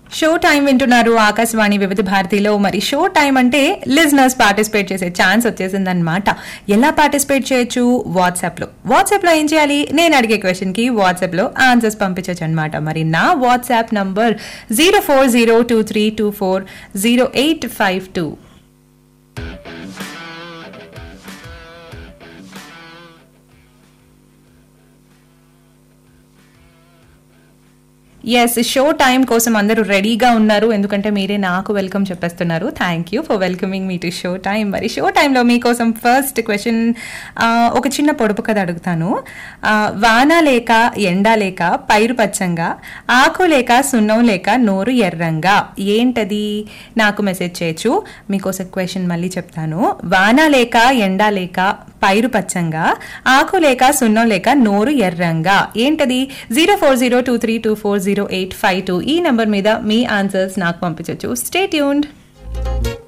show time వింటున్నారు ఆకాశవాణి వివిధ భారతిలో మరి షో టైం అంటే లిజనర్స్ పార్టిసిపేట్ చేసే ఛాన్స్ వచ్చేసిందనమాట ఎలా పార్టిసిపేట్ చేయొచ్చు వాట్సాప్ లో వాట్సాప్ లో ఏం చేయాలి నేను అడిగే క్వశ్చన్ కి వాట్సాప్ లో ఆన్సర్స్ పంపించవచ్చు అనమాట మరి నా WhatsApp number zero four zero two three two four zero eight five two yes show time కోసం అందరూ రెడీగా ఉన్నారు ఎందుకంటే మీరే నాకు వెల్కమ్ చెప్పేస్తున్నారు thank you for welcoming me to show time మరి షో టైంలో మీకోసం ఫస్ట్ క్వశ్చన్ ఒక చిన్న పొడుపు కథ అడుగుతాను ఆ, వాన లేక ఎండ లేక పైరు పచ్చంగా ఆకు లేక సున్నం లేక నోరు ఎర్రంగా ఏంటది నాకు మెసేజ్ చేయొచ్చు మీకోసం క్వశ్చన్ మళ్ళీ చెప్తాను వాన లేక ఎండ లేక పైరు పచ్చంగా ఆకు లేక సున్నం లేక నోరు ఎర్రంగా ఏంటది zero four zero two three two four zero eight five two ఈ నెంబర్ మీద మీ ఆన్సర్స్ నాకు పంపించవచ్చు స్టే ట్యూన్డ్